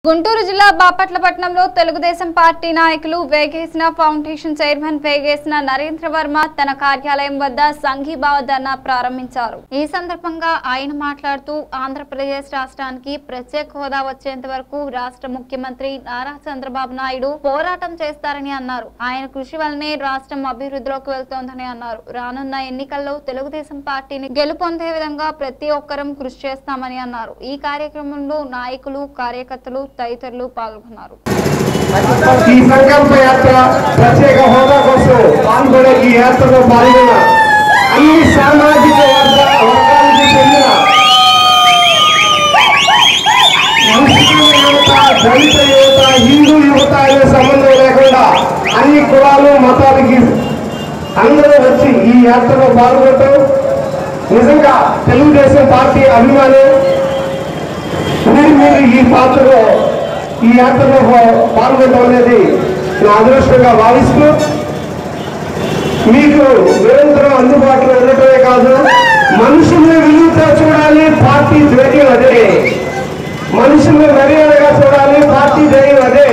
గుంటూరు జిల్లా బాపట్లపట్నంలో తెలుగుదేశం పార్టీ నాయకులు Vegesina foundation chairman Vegesina Narendra Varma తన కార్యాలయం వద్ద సంఘీభావ ధర్నా ప్రారంభించారు ఈ సందర్భంగా ఆయన మాట్లాడుతూ ఆంధ్రప్రదేశ్ రాష్ట్రానికి ప్రత్యేక హోదా వచ్చేంత వరకు రాష్ట్ర ముఖ్యమంత్రి నారా చంద్రబాబు నాయుడు పోరాటం చేస్తారని అన్నారు ఆయన కృషి వల్లనే రాష్ట్రం అభివృద్ధిలోకి వెళ్తోందని అన్నారు రానున్న ఎన్నికల్లో తెలుగుదేశం పార్టీని గెలుపొందే విధంగా ప్రతి ఒక్కరం కృషి చేస్తామని అన్నారు ఈ కార్యక్రమంలో నాయకులు కార్యకర్తలు తదితరులు పాల్గొన్నారు ఈ సంకల్ప యాత్ర ప్రత్యేక హోదా కోసం పాల్గొనే ఈ యాత్రలో పాల్గొన్న అన్ని సామాజిక వర్గ వర్గానికి చెందిన ముస్లిం యువత దళిత యువత హిందూ యువత అనే సంబంధం లేకుండా అన్ని కులాలు మతాలకి అందరూ వచ్చి ఈ యాత్రలో పాల్గొనటం నిజంగా తెలుగుదేశం పార్టీ అభిమానం మీరు మీరు ఈ పాత్రలో ఈ యాత్రలో పాల్గొనడం అనేది నా అదృష్టంగా భావిస్తూ మీకు నిరంతరం అందుబాటులో ఉండటమే కాదు మనుషుల్ని విలువతో చూడాలి పార్టీ ధైర్యం అదే మనుషుల్ని మర్యాదగా చూడాలి పార్టీ ధైర్యం అదే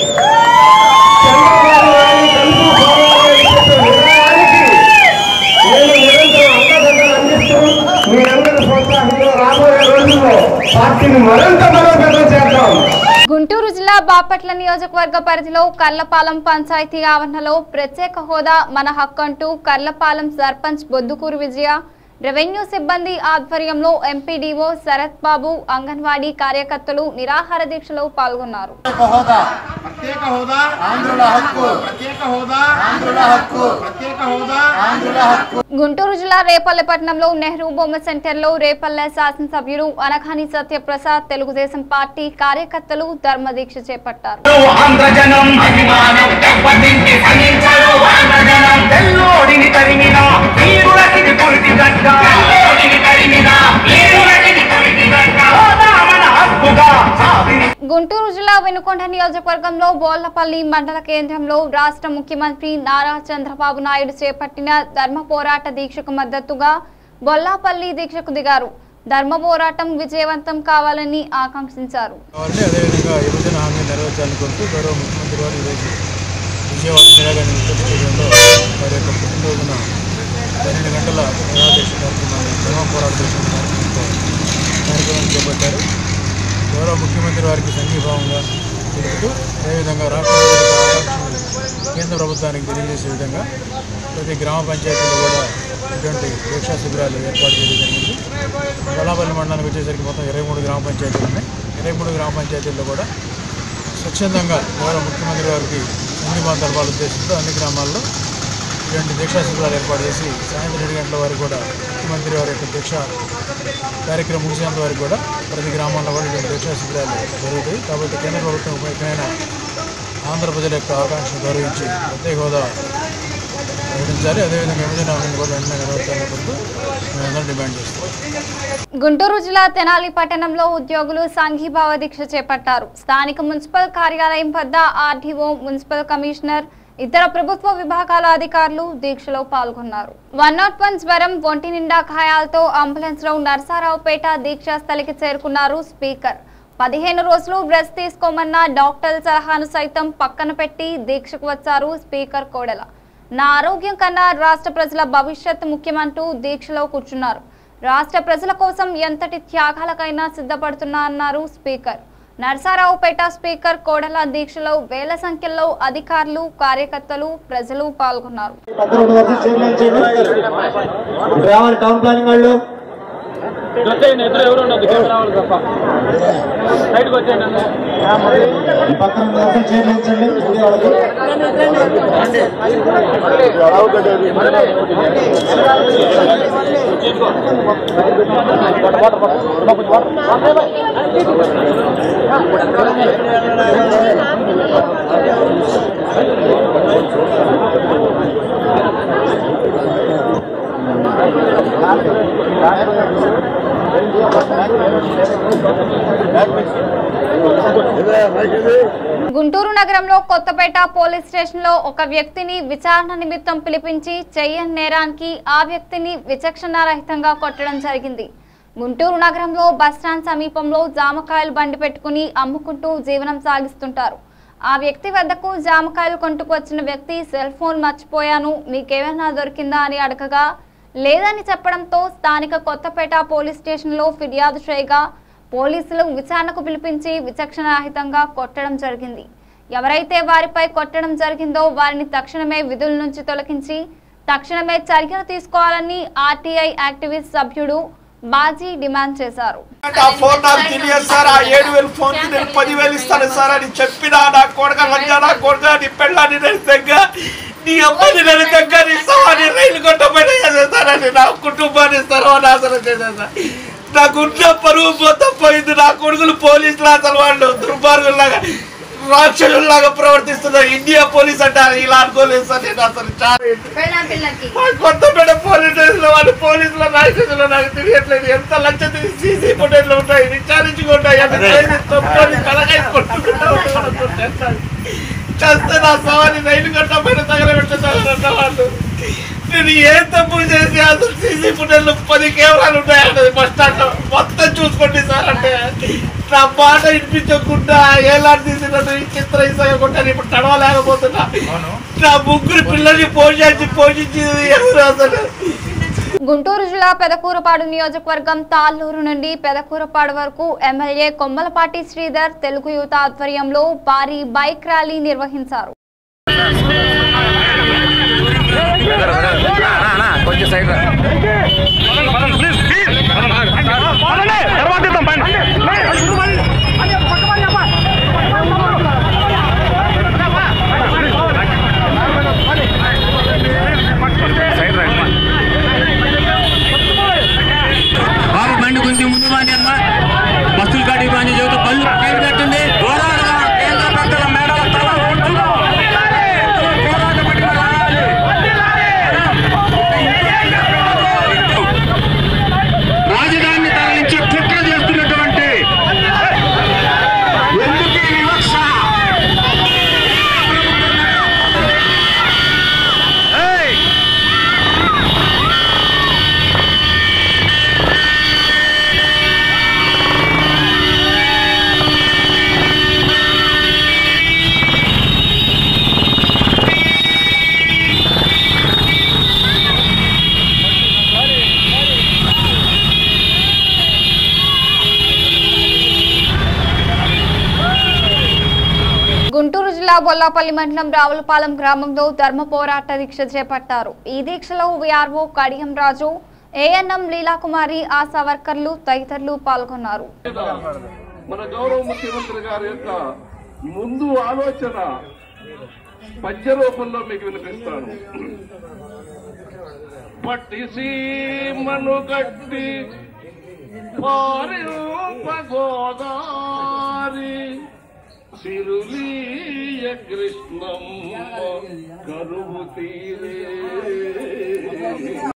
చంద్రబాబు నాయుడు కలుపు పోవాలని చెప్పే విధానానికి నేను నిరంతరం అండదండలు అందిస్తూ మీ అందరి ప్రోత్సాహంలో రాబోయే రోజుల్లో పార్టీని మరింత బలోపేతం చేద్దాం గుంటూరు జిల్లా బాపట్ల నియోజకవర్గ పరిధిలో కర్లపాలెం పంచాయతీ ఆవరణలో ప్రత్యేక హోదా మన హక్కు అంటూ కర్లపాలెం సర్పంచ్ బొద్దుకూరు విజయ రెవెన్యూ సిబ్బంది ఆధ్వర్యంలో ఎంపీడీఓ శరత్ బాబు అంగన్వాడీ కార్యకర్తలు నిరాహార దీక్షలో పాల్గొన్నారు ప్రత్యేక హోదా ప్రత్యేక హోదా ఆంధ్రుల హక్కు ప్రత్యేక హోదా ఆంధ్రుల హక్కు ప్రత్యేక హోదా ఆంధ్రుల హక్కు గుంటూరు జిల్లా రేపల్లెపట్నంలో నెహ్రూ బొమ్మ సెంటర్లో రేపల్లె శాసనసభ్యులు అనఘాని సత్యప్రసాద్ తెలుగుదేశం పార్టీ కార్యకర్తలు ధర్మదీక్ష చేపట్టారు ఆంధ్రజనం అభిమానం దెబ్బతింటి సహించరు ఆంధ్రజనం తెల్లోడిని తరిమిన వీరులకి పురిటి గడ్డ తెల్లోడిని తరిమిన వీరులకి పురిటి గడ్డ హోదా మన హక్కుగా సాధించి గుంటూరు జిల్లా వెనుకొండ నియోజకవర్గంలో బోళ్లపల్లి మండల కేంద్రంలో రాష్ట్ర ముఖ్యమంత్రి నారా చంద్రబాబు నాయుడు చేపట్టిన ధర్మ పోరాట దీక్షకు మద్దతుగా బొల్లాపల్లి దీక్షకు దిగారు ధర్మ పోరాటం విజయవంతం కావాలని ఆకాంక్షించారు కావాలని అదేవిధంగా విభజన హామీ నెరవేర్చాలని కోరుతూ గౌరవ ముఖ్యమంత్రి గారు ఈరోజు విజయవాడ ఇందిరాగాంధీ ముఖ్య స్టేడియంలో వారి యొక్క పుట్టినరోజున పన్నెండు గంటల నిరాదీక్ష కార్యక్రమాన్ని ధర్మ పోరాట దీక్ష కార్యక్రమంతో కార్యక్రమం చేపట్టారు గౌరవ ముఖ్యమంత్రి వారికి సంఘీభావంగా తెలుపుతూ అదేవిధంగా రాష్ట్ర ప్రజల ఆకాంక్షలు కేంద్ర ప్రభుత్వానికి తెలియజేసే విధంగా ప్రతి గ్రామ పంచాయతీలో కూడా ఇటువంటి దీక్షా శిబిరాలు ఏర్పాటు చేయడం జరిగింది గొల్లాపల్లి మండలానికి వచ్చేసరికి మొత్తం ఇరవై మూడు గ్రామ పంచాయతీలు ఉన్నాయి ఇరవై మూడు గ్రామ పంచాయతీల్లో కూడా స్వచ్ఛందంగా గౌరవ ముఖ్యమంత్రి గారికి సంఘీభావం తెలపాల ఉద్దేశంతో అన్ని గ్రామాల్లో ఇటువంటి దీక్షా శిబిరాలు ఏర్పాటు చేసి సాయంత్రం ఏడు గంటల వరకు కూడా ముఖ్యమంత్రి వారి యొక్క దీక్ష కార్యక్రమం ముగిసేంత వరకు కూడా ప్రతి గ్రామాల్లో కూడా ఇటువంటి దీక్షా శిబిరాలు జరుగుతాయి కాబట్టి కేంద్ర ప్రభుత్వం ఎక్కడైనా ఆంధ్ర ప్రజల యొక్క ఆకాంక్షను గౌరవించి ప్రత్యేక హోదా ప్రకటించాలి అదేవిధంగా విభజన హామీని కూడా వెంటనే నెరవేర్చాలని కోరుతూ మేమందరం డిమాండ్ చేస్తాం గుంటూరు జిల్లా తెనాలి పట్టణంలో ఉద్యోగులు సంఘీభావ దీక్ష చేపట్టారు స్థానిక మున్సిపల్ కార్యాలయం వద్ద ఆర్డీఓ మున్సిపల్ కమిషనర్ ఇతర ప్రభుత్వ విభాగాల అధికారులు దీక్షలో పాల్గొన్నారు వన్ నాట్ వన్ జ్వరం ఒంటి నిండా గాయాలతో అంబులెన్స్ లో నరసారావుపేట దీక్షా స్థలికి చేరుకున్నారు స్పీకర్ పదిహేను రోజులు బ్రెస్ తీసుకోమన్న డాక్టర్ సలహాను సైతం పక్కన పెట్టి దీక్షకు వచ్చారు స్పీకర్ కోడెల నా ఆరోగ్యం కన్నా రాష్ట్ర ప్రజల భవిష్యత్ ముఖ్యమంటూ దీక్షలో కూర్చున్నారు రాష్ట్ర ప్రజల కోసం ఎంతటి త్యాగాలకైనా సిద్ధపడుతున్నా అన్నారు స్పీకర్ నరసారావుపేట స్పీకర్ కోడల దీక్షలో వేల సంఖ్యలో అధికారులు కార్యకర్తలు ప్రజలు పాల్గొన్నారు పదకొండు వరకు చైర్మన్ చేయండి రావాలి టౌన్ ప్లానింగ్ వాళ్ళు ఈ పక్కన ఉన్న వరకు చైర్మన్ చేయండి ఉండే వాళ్ళకి గుంటూరు నగరంలో కొత్తపేట పోలీస్ స్టేషన్లో ఒక వ్యక్తిని విచారణ నిమిత్తం పిలిపించి చెయ్యని నేరానికి ఆ వ్యక్తిని విచక్షణారహితంగా కొట్టడం జరిగింది గుంటూరు నగరంలో బస్టాండ్ సమీపంలో జామకాయలు బండి పెట్టుకుని అమ్ముకుంటూ జీవనం సాగిస్తుంటారు ఆ వ్యక్తి వద్దకు జామకాయలు కొంటుకొచ్చిన వ్యక్తి సెల్ ఫోన్ మర్చిపోయాను మీకేమైనా దొరికిందా అని అడగగా లేదని చెప్పడంతో స్థానిక కొత్తపేట పోలీస్ స్టేషన్లో ఫిర్యాదు చేయగా పోలీసులు విచారణకు పిలిపించి విచక్షణారహితంగా కొట్టడం జరిగింది ఎవరైతే వారిపై కొట్టడం జరిగిందో వారిని తక్షణమే విధుల నుంచి తొలగించి తక్షణమే చర్యలు తీసుకోవాలని ఆర్టీఐ యాక్టివిస్ట్ సభ్యుడు బాజీ డిమాండ్ చేశారు ఆ ఫోన్ నాకు తెలియదు సార్ ఆ ఏడు వేలు ఫోన్ కి నేను పదివేలు ఇస్తాను సార్ అని చెప్పినా నా కొడక లంజా నా కొడక నీ పెళ్ళాన్ని నేను దగ్గర నీ అబ్బాయిని నేను దగ్గర ఇస్తావా నీ రైలు కొట్టబడి చేసేస్తానని నా కుటుంబాన్ని సర్వనాశనం చేసేసా నాకు ఉన్న పరువు మొత్తం పోయింది నా కొడుకులు పోలీసులు అసలు వాళ్ళు దుర్మార్గుల్లాగా రాక్షసుల్లాగా ప్రవర్తిస్తున్నారు ఇండియా పోలీస్ అంటారు ఇలా అనుకోలేదు సార్ నేను అసలు చాలా మా కొత్తపేట పోలీస్ స్టేషన్ లో వాళ్ళు పోలీసుల రాక్షసులు నాకు తెలియట్లేదు ఎంత లక్ష సీసీ ఫుటేజ్ లో ఉంటాయి విచారించుకుంటాయి ఎంత చేసి తప్పుకొని తలకాయ చేస్తే నా సవాని రైలు కట్టపైన తగలబెట్టుతారంట వాళ్ళు నేను ఏ తప్పు చేసి అసలు సీసీ ఫుటేజ్ లో పది కెమెరాలు ఉంటాయంటది బస్ స్టాండ్ లో మొత్తం చూసుకోండి సార్ అంటే నా మాట వినిపించకుండా ఏలాంటి తీసినట్టు చిత్ర ఇసగకుండా ఇప్పుడు తడవలేకపోతున్నా నా ముగ్గురు పిల్లల్ని పోషించి పోషించి ఎవరు అసలు గుంటూరు జిల్లా పెదకూరపాడు నియోజకవర్గం తాళ్ళూరు నుండి పెదకూరపాడు వరకు ఎమ్మెల్యే కొమ్మలపాటి శ్రీధర్ తెలుగు యువత ఆధ్వర్యంలో భారీ బైక్ ర్యాలీ నిర్వహించారు బాబు బండి కొంచెం ముందు బాని అన్న బస్సులు కాడికి బాని చెబుతూ కళ్ళు పైన కట్టింది దూరాలుగా కేంద్ర పెద్దల మేడల తల ఉంచులు. పోరాట పట్టిన రావాలి. రాజధానిని తరలించి కుట్ర చేస్తున్నటువంటి ఎందుకు ఈ వివక్ష ఏయ్! గుంటూరు జిల్లా బొల్లాపల్లి మండలం రావులపాలెం గ్రామంలో ధర్మ పోరాట దీక్ష చేపట్టారు ఈ దీక్షలో విఆర్ఓ కడియం రాజు ఏఎన్ఎం లీలాకుమారి ఆశా వర్కర్లు తదితరులు పాల్గొన్నారు మన గౌరవ ముఖ్యమంత్రి గారి యొక్క ముందు ఆలోచన పద్య రూపంలో మీకు వినిపిస్తాను పట్టిసి మనుగట్టి పారింపగోదారి సిరులీయ కృష్ణం కరువు తీరే